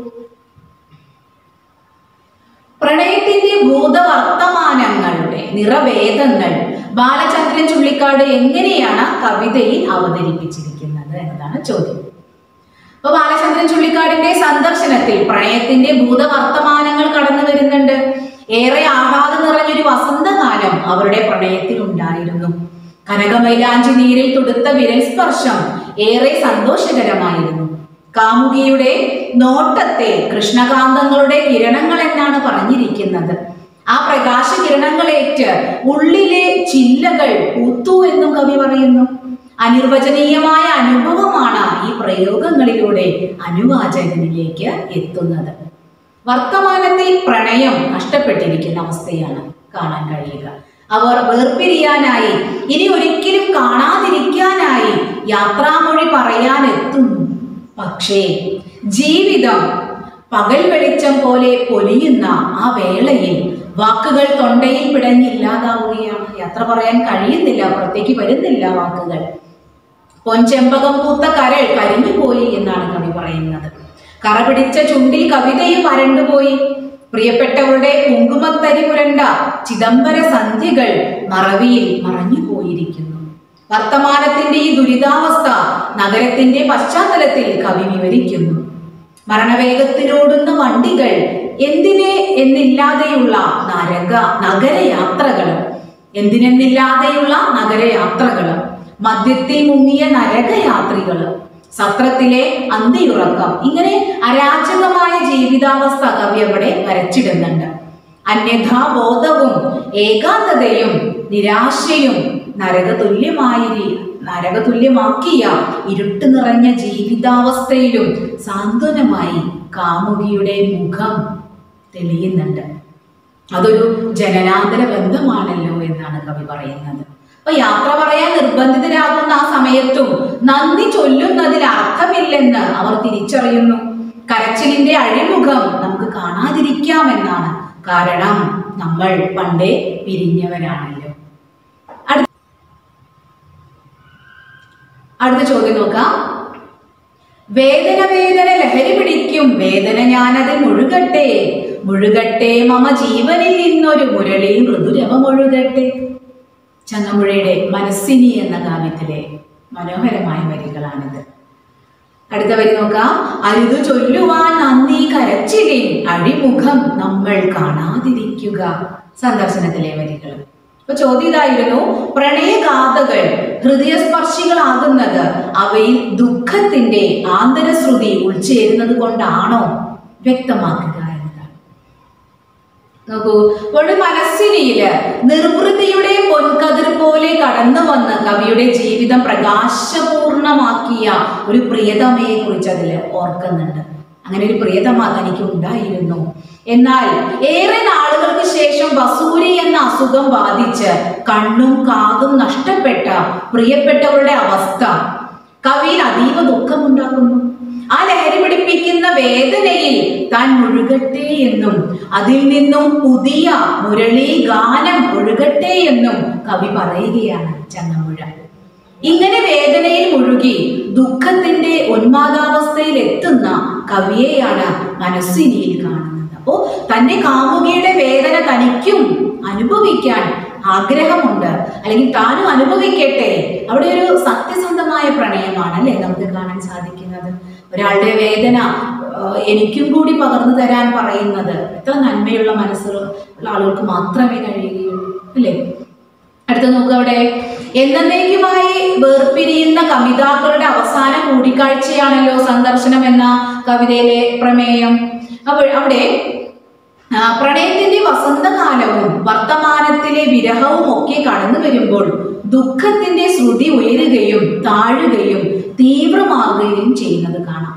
പ്രണയത്തിന്റെ ഭൂതവർത്തമാനങ്ങളുടെ നിറവേദങ്ങൾ ബാലചന്ദ്രൻ ചുള്ളിക്കാട് എങ്ങനെയാണ് കവിതയിൽ അവതരിപ്പിച്ചിരിക്കുന്നത് എന്നതാണ് ചോദ്യം അപ്പൊ ബാലചന്ദ്രൻ ചുള്ളിക്കാടിന്റെ സന്ദർശനത്തിൽ പ്രണയത്തിന്റെ ഭൂതവർത്തമാനങ്ങൾ കടന്നു വരുന്നുണ്ട് ഏറെ ആഹ്ലാദം നിറഞ്ഞൊരു വസന്തകാലം അവരുടെ പ്രണയത്തിൽ ഉണ്ടായിരുന്നു കനകമൈലാഞ്ചി നീരിൽ തുടുത്ത വിരൽ സ്പർശം ഏറെ സന്തോഷകരമായിരുന്നു കാമുകിയുടെ നോട്ടത്തെ കൃഷ്ണകാന്തങ്ങളുടെ കിരണങ്ങൾ എന്നാണ് പറഞ്ഞിരിക്കുന്നത് ആ പ്രകാശ കിരണങ്ങളേറ്റ് ഉള്ളിലെ ചില്ലകൾ പൂത്തു എന്നും കവി പറയുന്നു അനിർവചനീയമായ അനുഭവമാണ് ഈ പ്രയോഗങ്ങളിലൂടെ അനുവാചകനിലേക്ക് എത്തുന്നത് വർത്തമാനത്തിൽ പ്രണയം നഷ്ടപ്പെട്ടിരിക്കുന്ന അവസ്ഥയാണ് കാണാൻ കഴിയുക അവർ വേർപിരിയാനായി ഇനി ഒരിക്കലും കാണാതിരിക്കാനായി യാത്രാമൊഴി പറയാൻ എത്തുന്നു പക്ഷേ ജീവിതം പകൽ വെളിച്ചം പോലെ പൊലിയുന്ന ആ വേളയിൽ വാക്കുകൾ തൊണ്ടയിൽ പിടഞ്ഞില്ലാതാവുകയാണ് യാത്ര പറയാൻ കഴിയുന്നില്ല പുറത്തേക്ക് വരുന്നില്ല വാക്കുകൾ പൊൻചെമ്പകം പൂത്ത കരൾ കരിഞ്ഞുപോയി എന്നാണ് കവി പറയുന്നത് കറ പിടിച്ച ചുണ്ടിൽ കവിതയും വരണ്ടുപോയി പ്രിയപ്പെട്ടവരുടെ കുങ്കുമത്തരി പുരണ്ട ചിദംബര സന്ധ്യകൾ മറവിയിൽ മറഞ്ഞുപോയിരിക്കുന്നു വർത്തമാനത്തിന്റെ ഈ ദുരിതാവസ്ഥ നഗരത്തിന്റെ പശ്ചാത്തലത്തിൽ കവി വിവരിക്കുന്നു മരണവേഗത്തിലോടുന്ന വണ്ടികൾ എന്തിനെ എന്നില്ലാതെയുള്ള നരക നഗരയാത്രകൾ എന്തിനെന്നില്ലാതെയുള്ള നഗരയാത്രകൾ മദ്യത്തിൽ മുങ്ങിയ നരകയാത്രികൾ സത്രത്തിലെ അന്തിയുറക്കം ഇങ്ങനെ അരാജകമായ ജീവിതാവസ്ഥ കവി അവിടെ വരച്ചിടുന്നുണ്ട് അന്യഥാബോധവും ഏകാന്തതയും നിരാശയും നരകതുല്യമായി നരകതുല്യമാക്കിയ ഇരുട്ട് നിറഞ്ഞ ജീവിതാവസ്ഥയിലും സാന്ത്വനമായി കാമുകിയുടെ മുഖം തെളിയുന്നുണ്ട് അതൊരു ജനനാന്തര ബന്ധമാണല്ലോ എന്നാണ് കവി പറയുന്നത് അപ്പൊ യാത്ര പറയാൻ നിർബന്ധിതരാകുന്ന ആ സമയത്തും നന്ദി ചൊല്ലുന്നതിൽ അർത്ഥമില്ലെന്ന് അവർ തിരിച്ചറിയുന്നു കരച്ചിലിന്റെ അഴിമുഖം നമുക്ക് കാണാതിരിക്കാമെന്നാണ് കാരണം നമ്മൾ പണ്ടേ പിരിഞ്ഞവരാണല്ലോ അടുത്ത അടുത്ത ചോദ്യം നോക്കാം വേദന വേദന ലഹരി പിടിക്കും വേദന ഞാനതിൽ മുഴുകട്ടെ മുഴുകട്ടെ മമ ജീവനിൽ നിന്നൊരു മുരളി മൃദുരവമൊഴുകട്ടെ ചങ്ങമ്പുഴയുടെ മനസ്സിനി എന്ന കാവ്യത്തിലെ മനോഹരമായ വരികളാണിത് അടുത്ത വരി നോക്കാം അരുതു ചൊല്ലുവാൻ നന്ദി കരച്ചിലിൻ അഴിമുഖം നമ്മൾ കാണാതിരിക്കുക സന്ദർശനത്തിലെ വരികൾ അപ്പൊ ചോദ്യം ഇതായിരുന്നു പ്രണയഗാഥകൾ ഹൃദയസ്പർശികളാകുന്നത് അവയിൽ ദുഃഖത്തിന്റെ ആന്തരശ്രുതി ഉൾച്ചേരുന്നത് കൊണ്ടാണോ വ്യക്തമാക്കുക എന്നതാണ് നോക്കൂ ഒരു മനസ്സിനിയില് നിർവൃതിയുടെ പൊൻകതിർ പോലെ കടന്നു വന്ന് കവിയുടെ ജീവിതം പ്രകാശപൂർണമാക്കിയ ഒരു പ്രിയതമയെ കുറിച്ച് അതിൽ ഓർക്കുന്നുണ്ട് അങ്ങനെ ഒരു പ്രിയതമ തനിക്ക് ഉണ്ടായിരുന്നു എന്നാൽ ഏറെ നാളുകൾക്ക് ശേഷം വസൂരി എന്ന അസുഖം ബാധിച്ച് കണ്ണും കാതും നഷ്ടപ്പെട്ട പ്രിയപ്പെട്ടവരുടെ അവസ്ഥ കവിയിൽ അതീവ ദുഃഖമുണ്ടാക്കുന്നു ആ ലഹരി പിടിപ്പിക്കുന്ന വേദനയിൽ താൻ മുഴുകട്ടെ എന്നും അതിൽ നിന്നും പുതിയ മുരളി ഗാനം ഒഴുകട്ടെ എന്നും കവി പറയുകയാണ് ചങ്ങമ്പുഴ ഇങ്ങനെ വേദനയിൽ മുഴുകി ദുഃഖത്തിന്റെ ഉന്മാദാവസ്ഥയിൽ എത്തുന്ന കവിയെയാണ് മനസ്സിനിയിൽ കാണുന്നത് അപ്പോ തന്റെ കാമുകിയുടെ വേദന തനിക്കും അനുഭവിക്കാൻ ആഗ്രഹമുണ്ട് അല്ലെങ്കിൽ താനും അനുഭവിക്കട്ടെ അവിടെ ഒരു സത്യസന്ധമായ പ്രണയമാണ് അല്ലെ നമുക്ക് കാണാൻ സാധിക്കുന്നത് ഒരാളുടെ വേദന ആ, എനിക്കും കൂടി പകർന്നു തരാൻ പറയുന്നത് എത്ര നന്മയുള്ള മനസ്സുകൾ ഉള്ള ആളുകൾക്ക് മാത്രമേ കഴിയുകയുള്ളൂ അല്ലേ അടുത്ത നോക്കുക അവിടെ എന്നേക്കുമായി വേർപിരിയുന്ന കവിതാക്കളുടെ അവസാന കൂടിക്കാഴ്ചയാണല്ലോ സന്ദർശനം എന്ന കവിതയിലെ പ്രമേയം അപ്പോൾ അവിടെ ആ, പ്രണയത്തിന്റെ വസന്തകാലവും വർത്തമാനത്തിലെ വിരഹവും ഒക്കെ കടന്നു വരുമ്പോൾ ദുഃഖത്തിന്റെ ശ്രുതി ഉയരുകയും താഴുകയും തീവ്രമാകുകയും ചെയ്യുന്നത് കാണാം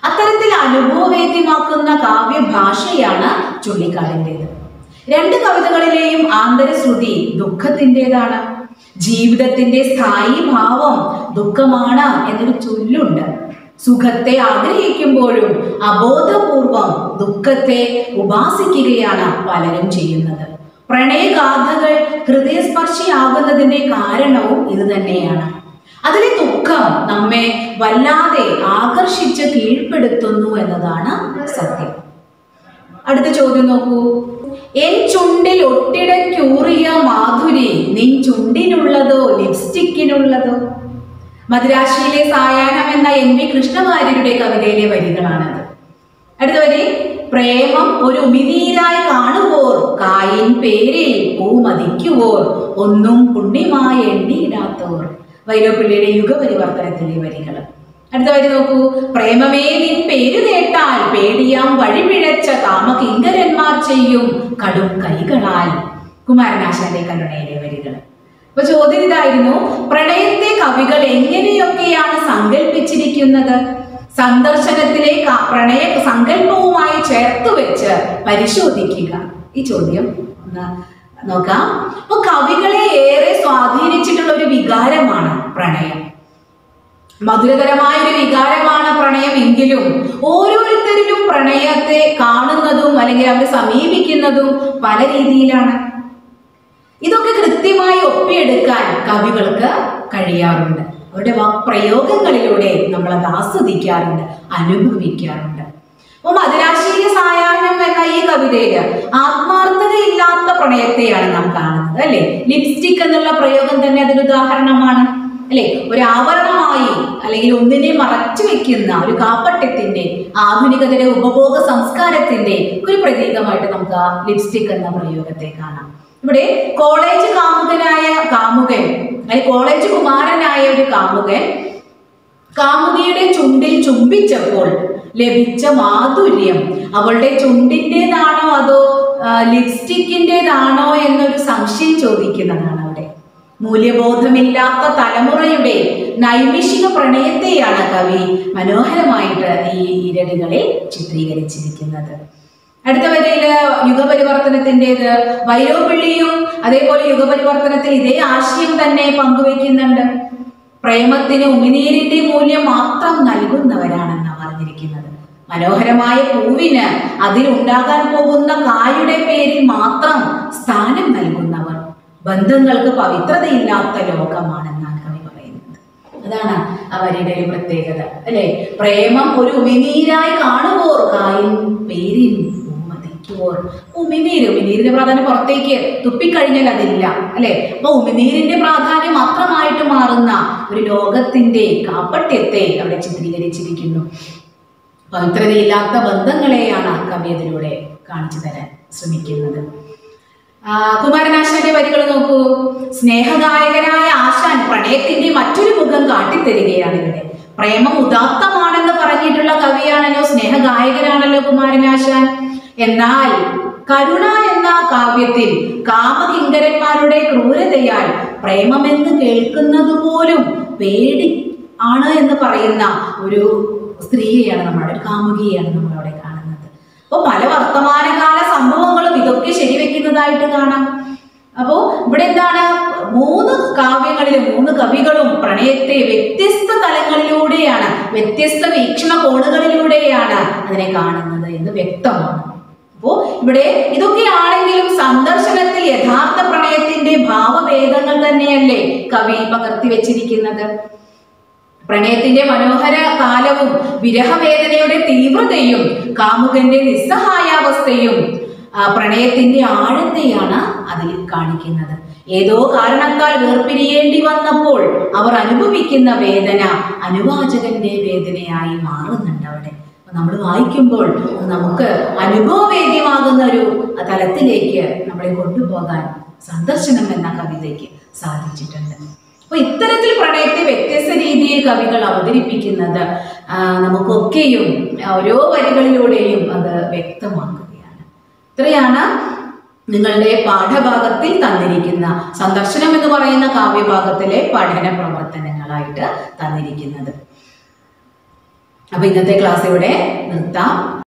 അത്തരത്തിൽ അനുഭവവേദ്യമാക്കുന്ന കാവ്യഭാഷയാണ് ചുള്ളിക്കാടിൻ്റെത് രണ്ട് കവിതകളിലെയും ആന്തരശ്രുതി ദുഃഖത്തിൻ്റെതാണ് ജീവിതത്തിന്റെ സ്ഥായി ഭാവം ദുഃഖമാണ് എന്നൊരു ചൊല്ലുണ്ട് സുഖത്തെ ആഗ്രഹിക്കുമ്പോഴും അബോധപൂർവം ദുഃഖത്തെ ഉപാസിക്കുകയാണ് പലരും ചെയ്യുന്നത് പ്രണയഗാഥകൾ ഹൃദയസ്പർശിയാകുന്നതിന്റെ കാരണവും ഇത് തന്നെയാണ് അതിലെ ദുഃഖം നമ്മെ വല്ലാതെ ആകർഷിച്ച് കീഴ്പ്പെടുത്തുന്നു എന്നതാണ് സത്യം അടുത്ത ചോദ്യം നോക്കൂ എൻ ചുണ്ടിൽ ഒട്ടിടക്കൂറിയ മാധുരി നിൻ ചുണ്ടിനുള്ളതോ ലിപ്സ്റ്റിക്കിനുള്ളതോ മദ്രാശിയിലെ സായാഹ്നം എന്ന എൻ വി കൃഷ്ണവാര്യരുടെ കവിതയിലെ വരികളാണത് അടുത്ത വരി പ്രേമം ഒരു ഉമിനീരായി കാണുവോർ കായിൻ പേരിൽ പൂമതിക്കുവോർ ഒന്നും പുണ്യമായി എണ്ണിയിടാത്തോർ വൈലോപ്പിള്ളിയുടെ യുഗപരിവർത്തനത്തിലെ വരികൾ അടുത്ത വരി നോക്കൂ പ്രേമമേ നിൻ പേര് കേട്ടാൽ പേടിയാം വഴിപിഴച്ച കാമകിങ്കരന്മാർ ചെയ്യും കടും കൈകളാൽ കുമാരനാശാന്റെ കരുണയിലെ വരികൾ അപ്പൊ ചോദ്യം ഇതായിരുന്നു പ്രണയത്തെ കവികൾ എങ്ങനെയൊക്കെയാണ് സങ്കല്പിച്ചിരിക്കുന്നത് സന്ദർശനത്തിലെ ക- പ്രണയ സങ്കല്പവുമായി ചേർത്ത് വെച്ച് പരിശോധിക്കുക ഈ ചോദ്യം ഒന്ന് നോക്കാം അപ്പൊ കവികളെ ഏറെ സ്വാധീനിച്ചിട്ടുള്ള ഒരു വികാരമാണ് പ്രണയം മധുരകരമായ ഒരു വികാരമാണ് പ്രണയം എങ്കിലും ഓരോരുത്തരിലും പ്രണയത്തെ കാണുന്നതും അല്ലെങ്കിൽ അവരെ സമീപിക്കുന്നതും പല രീതിയിലാണ് ഇതൊക്കെ കൃത്യമായി ഒപ്പിയെടുക്കാൻ കവികൾക്ക് കഴിയാറുണ്ട് അവരുടെ വാക്പ്രയോഗങ്ങളിലൂടെ നമ്മൾ അത് ആസ്വദിക്കാറുണ്ട് അനുഭവിക്കാറുണ്ട് അപ്പൊ മധുരാശീല സായാഹ്നം എന്ന ഈ കവിതയില് ആത്മാർത്ഥതയില്ലാത്ത പ്രണയത്തെയാണ് നാം കാണുന്നത് അല്ലെ ലിപ്സ്റ്റിക് എന്നുള്ള പ്രയോഗം തന്നെ അതിന് ഉദാഹരണമാണ് അല്ലെ ഒരു ആവരണമായി അല്ലെങ്കിൽ ഒന്നിനെ മറച്ചു വെക്കുന്ന ഒരു കാപ്പട്യത്തിന്റെ ആധുനികതയുടെ ഉപഭോഗ സംസ്കാരത്തിന്റെ ഒരു പ്രതീകമായിട്ട് നമുക്ക് ആ ലിപ്സ്റ്റിക് എന്ന പ്രയോഗത്തെ കാണാം ഇവിടെ കോളേജ് കാമുകനായ കാമുകൻ അല്ലെങ്കിൽ കോളേജ് കുമാരനായ ഒരു കാമുകൻ കാമുകിയുടെ ചുണ്ടിൽ ചുംബിച്ചപ്പോൾ ലഭിച്ച മാധുര്യം അവളുടെ ചുണ്ടിൻ്റെതാണോ അതോ ആ, ലിപ്സ്റ്റിക്കിൻ്റെതാണോ എന്നൊരു സംശയം ചോദിക്കുന്നതാണ് അവിടെ മൂല്യബോധമില്ലാത്ത തലമുറയുടെ നൈമിഷിക പ്രണയത്തെയാണ് കവി മനോഹരമായിട്ട് ഈ ഇരടികളിൽ ചിത്രീകരിച്ചിരിക്കുന്നത് അടുത്ത വരിയില് യുഗപരിവർത്തനത്തിൻ്റെത് വൈരോപിള്ളിയും അതേപോലെ യുഗപരിവർത്തനത്തിൽ ഇതേ ആശയം തന്നെ പങ്കുവെക്കുന്നുണ്ട് പ്രേമത്തിന് ഉമിനീരിന്റെ മൂല്യം മാത്രം നൽകുന്നവരാണെന്ന് പറഞ്ഞിരിക്കുന്നത് മനോഹരമായ പൂവിന് അതിലുണ്ടാകാൻ പോകുന്ന കായുടെ പേരിൽ മാത്രം സ്ഥാനം നൽകുന്നവർ ബന്ധങ്ങൾക്ക് പവിത്രതയില്ലാത്ത ലോകമാണെന്നാണ് കവി പറയുന്നത് അതാണ് ആ വരിയുടെ ഒരു പ്രത്യേകത അല്ലെ പ്രേമം ഒരു ഉമിനീരായി കാണുവോർ കായും പേരിൽ ഉമ്മതിക്കുവോർ ഉമിനീര് ഉമിനീരിന്റെ പ്രാധാന്യം പുറത്തേക്ക് തുപ്പിക്കഴിഞ്ഞാൽ അതില്ല അല്ലെ അപ്പൊ ഉമിനീരിന്റെ പ്രാധാന്യം മാത്രമായിട്ട് മാറുന്ന ഒരു ലോകത്തിന്റെ കാപ്പട്യത്തെ അവിടെ ചിത്രീകരിച്ചിരിക്കുന്നു പവിത്രതയില്ലാത്ത ബന്ധങ്ങളെയാണ് കവി അതിലൂടെ കാണിച്ചു തരാൻ ശ്രമിക്കുന്നത് ആ, കുമാരനാശാന്റെ വരികൾ നോക്കൂ സ്നേഹഗായകനായ ആശാൻ പ്രണയത്തിന്റെ മറ്റൊരു മുഖം കാട്ടിത്തരികയാണ് ഇവിടെ പ്രേമം ഉദാത്തമാണെന്ന് പറഞ്ഞിട്ടുള്ള കവിയാണല്ലോ സ്നേഹഗായകനാണല്ലോ കുമാരനാശാൻ എന്നാൽ കരുണ എന്ന കാവ്യത്തിൽ കാമകിങ്കരന്മാരുടെ ക്രൂരതയാൽ പ്രേമമെന്ന് കേൾക്കുന്നത് പോലും പേടി ആണ് എന്ന് പറയുന്ന ഒരു സ്ത്രീയെയാണ് നമ്മളവിടെ ഒരു കാമുകിയാണ് നമ്മളവിടെ കാണുന്നത് അപ്പോൾ പല വർത്തമാനകാല സംഭവങ്ങളും ഇതൊക്കെ ശരിവെക്കുന്നതായിട്ട് കാണാം അപ്പോൾ ഇവിടെ എന്താണ് മൂന്ന് കാവ്യങ്ങളിലും മൂന്ന് കവികളും പ്രണയത്തെ വ്യത്യസ്ത തലങ്ങളിലൂടെയാണ് വ്യത്യസ്ത വീക്ഷണ കോണുകളിലൂടെയാണ് അതിനെ കാണുന്നത് എന്ന് വ്യക്തമാണ് അപ്പോ ഇവിടെ ഇതൊക്കെയാണെങ്കിലും സന്ദർശനത്തിൽ യഥാർത്ഥ പ്രണയത്തിന്റെ ഭാവഭേദങ്ങൾ തന്നെയല്ലേ കവി പകർത്തി വെച്ചിരിക്കുന്നത് പ്രണയത്തിന്റെ മനോഹര കാലവും വിരഹവേദനയുടെ തീവ്രതയും കാമുകന്റെ നിസ്സഹായാവസ്ഥയും ആ, പ്രണയത്തിന്റെ ആഴത്തെയാണ് അതിൽ കാണിക്കുന്നത് ഏതോ കാരണത്താൽ വേർപിരിയേണ്ടി വന്നപ്പോൾ അവർ അനുഭവിക്കുന്ന വേദന അനുവാചകന്റെ വേദനയായി മാറുന്നുണ്ട് അവിടെ നമ്മൾ വായിക്കുമ്പോൾ നമുക്ക് അനുഭവവേദ്യമാകുന്ന ഒരു തലത്തിലേക്ക് നമ്മളെ കൊണ്ടുപോകാൻ സന്ദർശനം എന്ന കവിതയ്ക്ക് സാധിച്ചിട്ടുണ്ട് അപ്പൊ ഇത്തരത്തിൽ പ്രണയത്തെ വ്യത്യസ്ത രീതിയിൽ കവികൾ അവതരിപ്പിക്കുന്നത് ആ, നമുക്കൊക്കെയും ഓരോ വരികളിലൂടെയും അത് വ്യക്തമാക്കുകയാണ് ഇത്രയാണ് നിങ്ങളുടെ പാഠഭാഗത്തിൽ തന്നിരിക്കുന്ന സന്ദർശനം എന്ന് പറയുന്ന കാവ്യഭാഗത്തിലെ പഠന പ്രവർത്തനങ്ങളായിട്ട് തന്നിരിക്കുന്നത് അപ്പൊ ഇന്നത്തെ ക്ലാസ് ഇവിടെ നിർത്താം